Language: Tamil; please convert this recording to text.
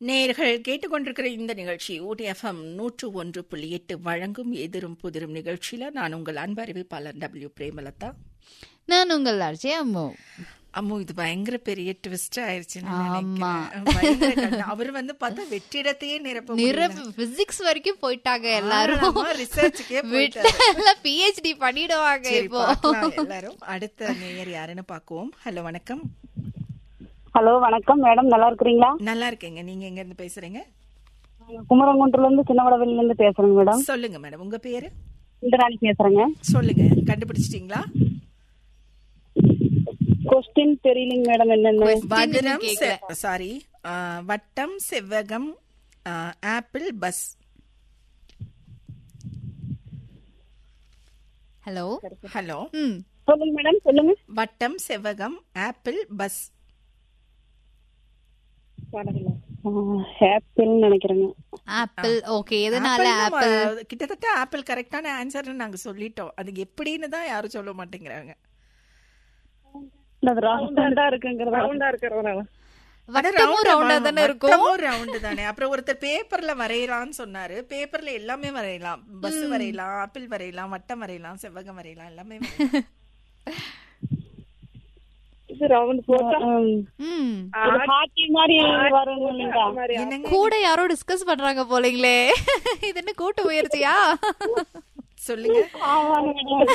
நேர்கள் கேட்டுக்கொண்டிருக்கிற இந்த நிகழ்ச்சி ஊட்டி எஃப்எம் நூற்று ஒன்று புள்ளி எட்டு வழங்கும் எதிரும் புதிரும் நிகழ்ச்சியில நான் உங்கள் அன்பு அறிவிப்பாளர் டபிள்யூ பிரேமலதா நான் உங்கள் அர்ஜய் அம்மு அம்மு இது பயங்கர பெரிய ட்விஸ்ட் ஆயிருச்சு ஆமா. அவர் வந்து பார்த்தா வெற்றிடத்தையே நிரப்ப நிரப்பு பிசிக்ஸ் வரைக்கும் போயிட்டாங்க எல்லாரும் ரிசர்ச்சுக்கே வீட்டுல பிஹெச்டி பண்ணிடுவாங்க சரி இப்போ பார்க்கலாம் எல்லாரும் அடுத்த நேயர் யாருன்னு பார்க்குவோம் ஹலோ வணக்கம் ஹலோ வணக்கம் மேடம் நல்லா இருக்கிறீங்களா நல்லா இருக்கேங்க நீங்க எங்க இருந்து பேசுறீங்க குமரங்குன்றுல இருந்து சின்னவடவில இருந்து பேசுறேங்க மேடம் சொல்லுங்க மேடம் உங்க பேரு இந்திராணி பேசுறேங்க சொல்லுங்க கண்டுபிடிச்சிட்டீங்களா கொஸ்டின் தெரியலைங்க மேடம் என்னன்னு வதிரம் கேக்கல. சாரி வட்டம் செவ்வகம் ஆப்பிள் பஸ் ஹலோ ஹலோ ம் சொல்லுங்க மேடம் சொல்லுங்க வட்டம் செவ்வகம் ஆப்பிள் பஸ் ஆப்பிள் நினைக்கிறேங்க ஆப்பிள் ஓகே எதனால ஆப்பிள் ஆப்பிள் நம்ம கிட்டத்தட்ட ஆப்பிள் கரெக்டான ஆன்சர்னு நாங்க சொல்லிட்டோம் அது எப்படின்னு தான் யாரும் சொல்ல மாட்டேங்கிறாங்க அது ரவுண்டா இருக்குங்கிறதா ரவுண்டா இருக்கிறதுனால வட்டமும் ரவுண்டா தானே இருக்கும் ரவுண்டு தானே அப்புறம் ஒருத்தர் பேப்பர்ல வரையலாம்னு சொன்னாரு பேப்பர்ல எல்லாமே வரையலாம் பஸ் வரையலாம் ஆப்பிள் வரையலாம் வட்டம் வரையலாம் செவ்வகம் வரையலாம் எல்லாமே வரையலாம். இது ரவுண்ட் போட்டா ம் ஹார்ட்டி மாதிரி வரும் இல்லைங்களா என்னங்க கூட யாரோ டிஸ்கஸ் பண்றாங்க போலீங்களே இது என்ன கூட்டு முயற்சியா சொல்லுங்க ஆமாங்க மேடம்